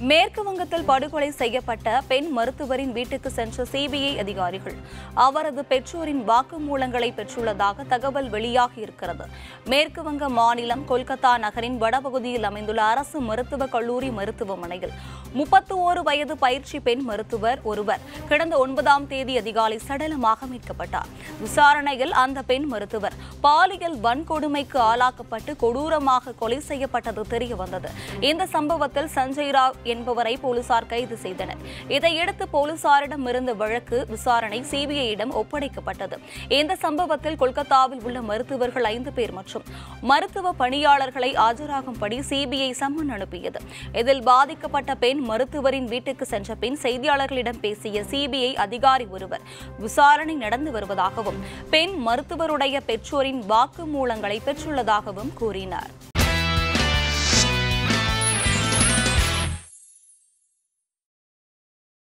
மேற்கு வங்கத்தில் படுகொலை செய்யப்பட்ட பெண் மருத்துவரின் வீட்டுக்கு சென்ற சிபிஐ அதிகாரிகள் அவரது பெற்றோரின் வாக்குமூலங்களை பெற்றுள்ளதாக தகவல் வெளியாகி இருக்கிறது மேற்கு வங்க மாநிலம் கொல்கத்தா நகரின் வடபகுதியில் அமைந்துள்ள அரசு மருத்துவக் கல்லூரி மருத்துவமனையில் முப்பத்தி ஓரு வயது பயிற்சி பெண் மருத்துவர் ஒருவர் கடந்த ஒன்பதாம் தேதி அதிகாலை சடலமாக மீட்கப்பட்டார் விசாரணையில் அந்த பெண் மருத்துவர் பாலியல் வன்கொடுமைக்கு ஆளாக்கப்பட்டு கொடூரமாக கொலை செய்யப்பட்டது தெரிய வந்தது இந்த சம்பவத்தில் சஞ்சய் ராவ் என்பவரை போலீசார் கைது செய்தனர் இதையடுத்து போலீசாரிடம் இருந்த வழக்கு விசாரணை சிபிஐயிடம் ஒப்படைக்கப்பட்டது இந்த சம்பவத்தில் கொல்கத்தாவில் உள்ள மருத்துவர்கள் ஐந்து பேர் மற்றும் மருத்துவ பணியாளர்களை ஆஜராகும்படி சிபிஐ சம்மன் அனுப்பியது இதில் பாதிக்கப்பட்ட பெண் மருத்துவரின் வீட்டுக்கு சென்ற பின் செய்தியாளர்களிடம் பேசிய சிபிஐ அதிகாரி ஒருவர் விசாரணை நடந்து வருவதாகவும் பெண் மருத்துவருடைய பெற்றோரின் வாக்குமூலங்களை பெற்றுள்ளதாகவும் கூறினார்